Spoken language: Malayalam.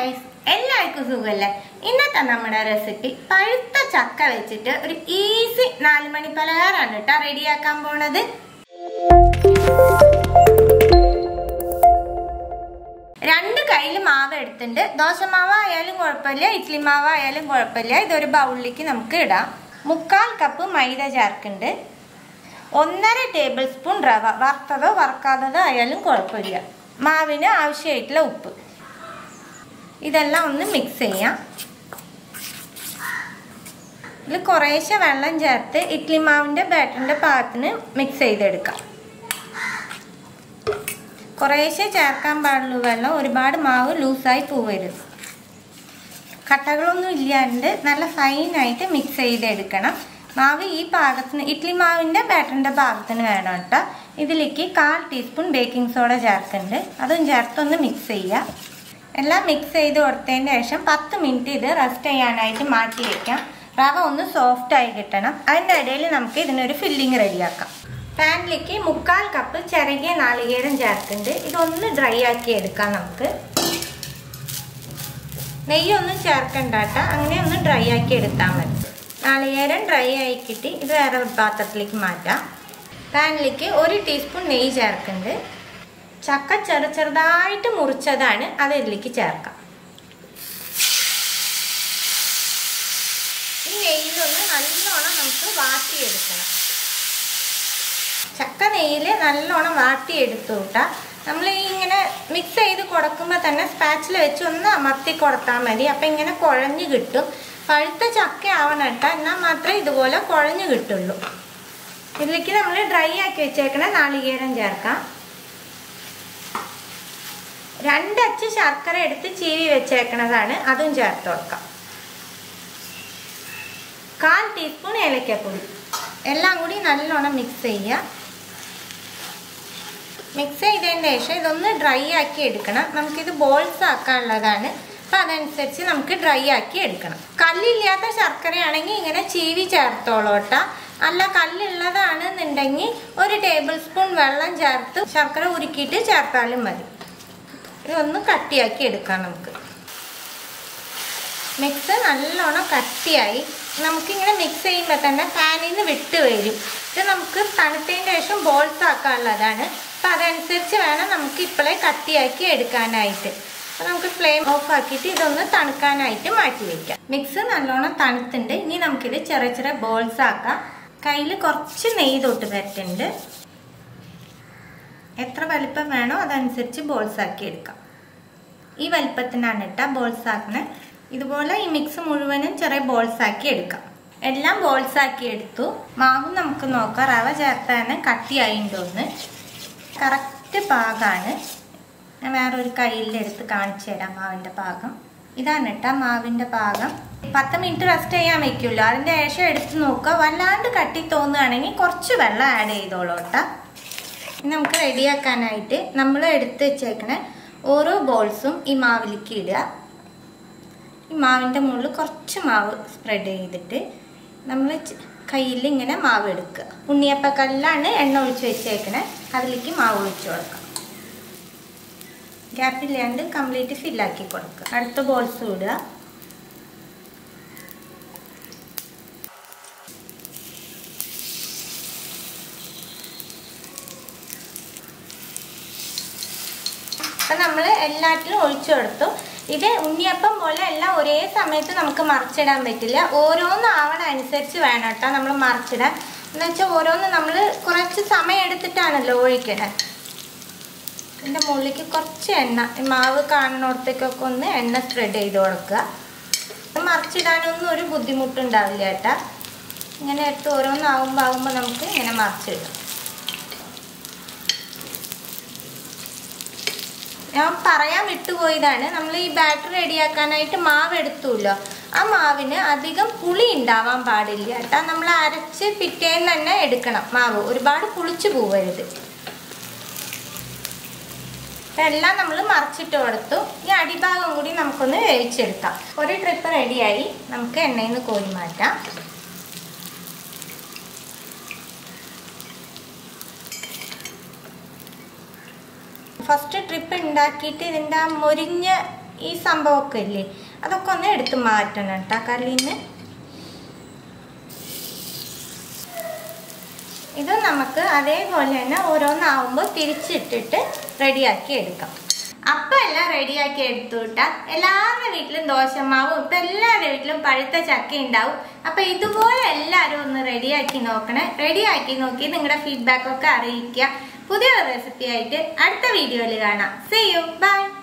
ഗൈസ് എല്ലാവർക്കും സുഖമല്ലേ ഇന്നത്തെ നമ്മുടെ റെസിപ്പി പഴുത്ത ചക്ക വെച്ചിട്ട് ഒരു ഈസി നാല് മണി പലഹാരമാണ് കേട്ടോ റെഡിയാക്കാൻ പോണത് രണ്ട് കയ്യിൽ മാവ് എടുത്തിട്ടുണ്ട് ദോശമാവ് ആയാലും കുഴപ്പമില്ല ഇഡ്ലി മാവ് ആയാലും കുഴപ്പമില്ല ഇതൊരു ബൗളിലേക്ക് നമുക്ക് ഇടാം മുക്കാൽ കപ്പ് മൈദ ചേർക്കുന്നുണ്ട് ഒന്നര ടേബിൾ സ്പൂൺ റവ വറുത്തതോ വറുക്കാത്തതോ ആയാലും കുഴപ്പമില്ല മാവിന് ആവശ്യമായിട്ടുള്ള ഉപ്പ് ഇതെല്ലാം ഒന്ന് മിക്സ് ചെയ്യാം ഇതിൽ കുറേശ്ശെ വെള്ളം ചേർത്ത് ഇഡ്ലി മാവിൻ്റെ ബാറ്ററിൻ്റെ പാകത്തിന് മിക്സ് ചെയ്തെടുക്കാം കുറേശ്ശെ ചേർക്കാൻ പാടുള്ളൂ വെള്ളം ഒരുപാട് മാവ് ലൂസായി പോവരുത് കട്ടകളൊന്നും ഇല്ലാണ്ട് നല്ല ഫൈനായിട്ട് മിക്സ് ചെയ്തെടുക്കണം മാവ് ഈ പാകത്തിന് ഇഡ്ലി മാവിൻ്റെ ബാറ്ററിൻ്റെ പാകത്തിന് വേണം കേട്ടോ ഇതിലേക്ക് കാൽ ടീസ്പൂൺ ബേക്കിംഗ് സോഡ ചേർക്കുന്നുണ്ട് അതും ചേർത്തൊന്ന് മിക്സ് ചെയ്യുക എല്ലാം മിക്സ് ചെയ്ത് കൊടുത്തതിന് ശേഷം പത്ത് മിനിറ്റ് ഇത് റെസ്റ്റ് ചെയ്യാനായിട്ട് മാറ്റി വയ്ക്കാം റവ ഒന്ന് സോഫ്റ്റ് ആയി കിട്ടണം അതിൻ്റെ ഇടയിൽ നമുക്ക് ഇതിനൊരു ഫില്ലിങ് റെഡിയാക്കാം പാനിലേക്ക് മുക്കാൽ കപ്പ് ചിരകിയ നാളികേരം ചേർക്കുന്നുണ്ട് ഇതൊന്ന് ഡ്രൈ ആക്കി എടുക്കാം നമുക്ക് നെയ്യൊന്നും ചേർക്കണ്ട കേട്ടോ അങ്ങനെ ഒന്ന് ഡ്രൈ ആക്കി എടുത്താൽ മതി നാളികേരം ഡ്രൈ ആയി കിട്ടി ഇത് വേറെ പാത്രത്തിലേക്ക് മാറ്റാം പാനിലേക്ക് ഒരു ടീസ്പൂൺ നെയ്യ് ചേർക്കുന്നുണ്ട് ചക്ക ചെറു ചെറുതായിട്ട് മുറിച്ചതാണ് അത് ഇതിലേക്ക് ചേർക്കാം ഈ നെയ്യിലൊന്ന് നല്ലോണം നമുക്ക് വാട്ടിയെടുക്കണം ചക്ക നെയ്യിൽ നല്ലോണം വാട്ടിയെടുത്തു കൂട്ടാ നമ്മൾ ഈ ഇങ്ങനെ മിക്സ് ചെയ്ത് കൊടുക്കുമ്പോൾ തന്നെ സ്പാച്ചിൽ വെച്ച് ഒന്ന് അമർത്തി കൊടുത്താൽ മതി അപ്പം ഇങ്ങനെ കുഴഞ്ഞ് കിട്ടും പഴുത്ത ചക്ക ആവണം കേട്ടോ എന്നാൽ മാത്രമേ ഇതുപോലെ കുഴഞ്ഞ് കിട്ടുള്ളൂ ഇതിലേക്ക് നമ്മൾ ഡ്രൈ ആക്കി വെച്ചേക്കണ നാളികേരം ചേർക്കാം രണ്ടച്ച് ശർക്കര എടുത്ത് ചീവി വെച്ചേക്കണതാണ് അതും ചേർത്ത് കൊടുക്കാം കാൽ ടീസ്പൂൺ ഏലക്കപ്പൊടി എല്ലാം കൂടി നല്ലോണം മിക്സ് ചെയ്യുക മിക്സ് ചെയ്തതിന് ശേഷം ഇതൊന്ന് ഡ്രൈ ആക്കി എടുക്കണം നമുക്കിത് ബോൾസ് ആക്കാനുള്ളതാണ് അപ്പം അതനുസരിച്ച് നമുക്ക് ഡ്രൈ ആക്കി എടുക്കണം കല്ലില്ലാത്ത ശർക്കരയാണെങ്കിൽ ഇങ്ങനെ ചീവി ചേർത്തോളൂട്ടാ അല്ല കല്ലുള്ളതാണെന്നുണ്ടെങ്കിൽ ഒരു ടേബിൾ സ്പൂൺ വെള്ളം ചേർത്ത് ശർക്കര ഉരുക്കിയിട്ട് ചേർത്താലും മതി ഇതൊന്ന് കട്ടിയാക്കി എടുക്കാം നമുക്ക് മിക്സ് നല്ലോണം കട്ടിയായി നമുക്കിങ്ങനെ മിക്സ് ചെയ്യുമ്പോൾ തന്നെ പാനിൽ നിന്ന് വിട്ട് വരും ഇത് നമുക്ക് തണുത്തതിന് ശേഷം ബോൾസ് ആക്കാനുള്ളതാണ് അപ്പം അതനുസരിച്ച് വേണം നമുക്ക് ഇപ്പോഴേ കട്ടിയാക്കി എടുക്കാനായിട്ട് അപ്പോൾ നമുക്ക് ഫ്ലെയിം ഓഫ് ആക്കിയിട്ട് ഇതൊന്ന് തണുക്കാനായിട്ട് മാറ്റി വയ്ക്കാം മിക്സ് നല്ലോണം തണുത്തുണ്ട് ഇനി നമുക്കിത് ചെറിയ ചെറിയ ബോൾസ് ആക്കാം കയ്യിൽ കുറച്ച് നെയ്യ് തൊട്ട് പറ്റുന്നുണ്ട് എത്ര വലിപ്പം വേണോ അതനുസരിച്ച് ബോൾസ് ആക്കി എടുക്കാം ഈ വലിപ്പത്തിനാണ് ഇട്ട ബോൾസ് ആക്കുന്നത് ഇതുപോലെ ഈ മിക്സ് മുഴുവനും ചെറിയ ബോൾസ് ആക്കി എടുക്കാം എല്ലാം ബോൾസ് ആക്കി എടുത്തു മാവും നമുക്ക് നോക്കാം റവ ചേർത്താണ് കട്ടിയായിട്ടോന്ന് കറക്റ്റ് പാകമാണ് ഞാൻ വേറൊരു കയ്യിലെടുത്ത് കാണിച്ചു തരാം മാവിൻ്റെ പാകം ഇതാണ് കേട്ടോ മാവിൻ്റെ പാകം പത്ത് മിനിറ്റ് റെസ്റ്റ് ചെയ്യാൻ വെക്കുമല്ലോ അതിൻ്റെ ശേഷം എടുത്ത് നോക്കുക വല്ലാണ്ട് കട്ടി തോന്നുകയാണെങ്കിൽ കുറച്ച് വെള്ളം ആഡ് ചെയ്തോളൂ കേട്ടോ നമുക്ക് റെഡിയാക്കാനായിട്ട് നമ്മൾ എടുത്ത് വെച്ചേക്കണ ഓരോ ബോൾസും ഈ മാവിലേക്ക് ഇടുക ഈ മാവിൻ്റെ മുകളിൽ കുറച്ച് മാവ് സ്പ്രെഡ് ചെയ്തിട്ട് നമ്മൾ കയ്യിൽ ഇങ്ങനെ മാവ് എടുക്കുക ഉണ്ണിയപ്പക്കല്ലാണ് എണ്ണ ഒഴിച്ച് വെച്ചേക്കണേ അതിലേക്ക് മാവ് ഒഴിച്ച് കൊടുക്കാം ഗ്യാപ്പില്ലാണ്ട് കംപ്ലീറ്റ് ഫില്ലാക്കി കൊടുക്കുക അടുത്ത ബോൾസ് ഇടുക അപ്പം നമ്മൾ എല്ലാറ്റിലും ഒഴിച്ചു കൊടുത്തു ഇത് ഉണ്ണിയപ്പം പോലെ എല്ലാം ഒരേ സമയത്ത് നമുക്ക് മറിച്ചിടാൻ പറ്റില്ല ഓരോന്ന് ആവണ അനുസരിച്ച് വേണം കേട്ടോ നമ്മൾ മറിച്ചിടാൻ എന്ന് വെച്ചാൽ ഓരോന്ന് നമ്മൾ കുറച്ച് സമയം എടുത്തിട്ടാണല്ലോ ഒഴിക്കണേ ഇതിൻ്റെ മുകളിലേക്ക് കുറച്ച് എണ്ണ ഈ മാവ് കാണുന്നിടത്തേക്കൊക്കെ ഒന്ന് എണ്ണ സ്പ്രെഡ് ചെയ്ത് കൊടുക്കുക മറിച്ചിടാനൊന്നും ഒരു ബുദ്ധിമുട്ടുണ്ടാവില്ല കേട്ടാ ഇങ്ങനെ എടുത്ത് ഓരോന്നാവുമ്പോൾ ആവുമ്പോൾ നമുക്ക് ഇങ്ങനെ മറിച്ചിടാം ഞാൻ പറയാൻ വിട്ടുപോയതാണ് നമ്മൾ ഈ ബാറ്റർ റെഡിയാക്കാനായിട്ട് മാവ് എടുത്തുല്ലോ ആ മാവിന് അധികം പുളി ഉണ്ടാവാൻ പാടില്ല കേട്ടോ നമ്മൾ അരച്ച് പിറ്റേന്ന് തന്നെ എടുക്കണം മാവ് ഒരുപാട് പുളിച്ചു പോവരുത് എല്ലാം നമ്മൾ മറിച്ചിട്ട് കൊടുത്തു ഈ അടിഭാഗം കൂടി നമുക്കൊന്ന് വേവിച്ചെടുക്കാം ഒരു ട്രിപ്പ് റെഡിയായി നമുക്ക് എണ്ണയിൽ നിന്ന് കോരി മാറ്റാം ഫസ്റ്റ് ട്രിപ്പ് ഉണ്ടാക്കിയിട്ട് ഇതിൻ്റെ ആ മൊരിഞ്ഞ ഈ സംഭവമൊക്കെ ഇല്ലേ അതൊക്കെ ഒന്ന് എടുത്ത് മാറ്റണം കേട്ടോ കല്ലിന്ന് ഇത് നമുക്ക് അതേപോലെ തന്നെ ഓരോന്നാവുമ്പോൾ തിരിച്ചിട്ടിട്ട് റെഡിയാക്കി എടുക്കാം അപ്പം എല്ലാം റെഡിയാക്കി എടുത്തു വിട്ടാ എല്ലാവരുടെ വീട്ടിലും ദോശമാവും ഇപ്പം എല്ലാവരുടെ വീട്ടിലും പഴുത്ത ചക്ക ഉണ്ടാവും അപ്പം ഇതുപോലെ എല്ലാവരും ഒന്ന് റെഡിയാക്കി നോക്കണേ റെഡിയാക്കി നോക്കി നിങ്ങളുടെ ഫീഡ്ബാക്ക് ഒക്കെ അറിയിക്കുക പുതിയ റെസിപ്പി ആയിട്ട് അടുത്ത വീഡിയോയിൽ കാണാം സേ യു ബൈ